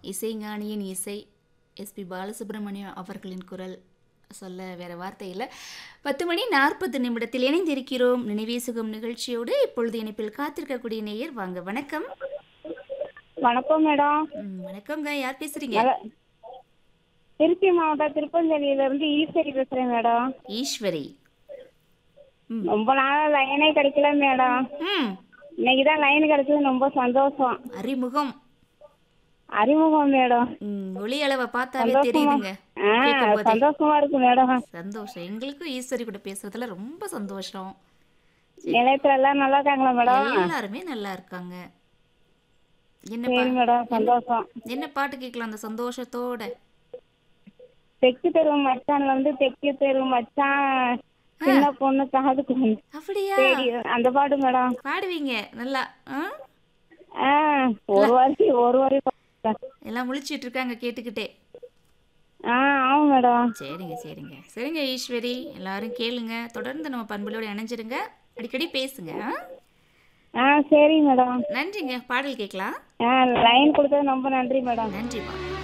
இசைஞானியின் இசை எஸ்பி பாலசுப்ரமணியம் அவர்களின் குரல் சொல்ல வேற வார்த்தை இல்லை பத்து மணி நாற்பது நிமிடத்தில் இணைந்திருக்கிறோம் நினைவே சுகம் நிகழ்ச்சியோடு இப்பொழுது இணைப்பில் காத்திருக்கக்கூடிய நேயர் வாங்க வணக்கம் வணக்கம் மேடம் ம், வணக்கம்ங்க யார் பேசுறீங்க நல்ல- திருச்சி மாவட்டம் திருப்பஞ்சலியில இருந்து ஈஸ்வரி பேசுறேன் மேடம் ஈஸ்வரி ம் ரொம்ப நாளா லைனே கிடைக்கல மேடம் ம் இன்னைக்கு தான் லைன் கிடைச்சது ரொம்ப சந்தோஷம் அறிமுகம் அறிமுகம் மேடம் ம், ஒளி அளவை பார்த்தாவே சந்தோஷமா தெரியுதுங்க ஆ கேட்கும்போதே. சந்தோஷமா இருக்கு மேடம் சந்தோஷம் எங்களுக்கும் ஈஸ்வரி கூட பேசுறதுல ரொம்ப சந்தோஷம் நிலையத்துல எல்லாம் நல்லா இருக்காங்களா மேடம் எல்லாருமே நல்லா இருக்காங்க என்ன சரி பா- மேடம் சந்தோஷம் என்ன பாட்டு கேட்கலாம் அந்த சந்தோஷத்தோட தெற்கு தெரு மச்சான்ல வந்து தெற்கு தெரு மச்சான் சின்ன பொண்ணு காதுக்கு வந்து அப்படியா சரி அந்த பாட்டு மேடம் பாடுவீங்க நல்லா ஆ? ஆ ஒரு வாரி ஒரு வாரி பாடுறேன். எல்லாம் முழிச்சிட்டு இருக்காங்க கேட்டுக்கிட்டே ஆ ஆமா மேடம் சரிங்க சரிங்க சரிங்க ஈஸ்வரி எல்லாரும் கேளுங்க தொடர்ந்து நம்ம பண்புகளோட இணைஞ்சிருங்க அடிக்கடி பேசுங்க ஆ? ஆ சரி மேடம் நன்றிங்க பாடல் கேட்கலாம் ஆ லைன் கொடுத்தது ரொம்ப நன்றி மேடம் நன்றிப்பா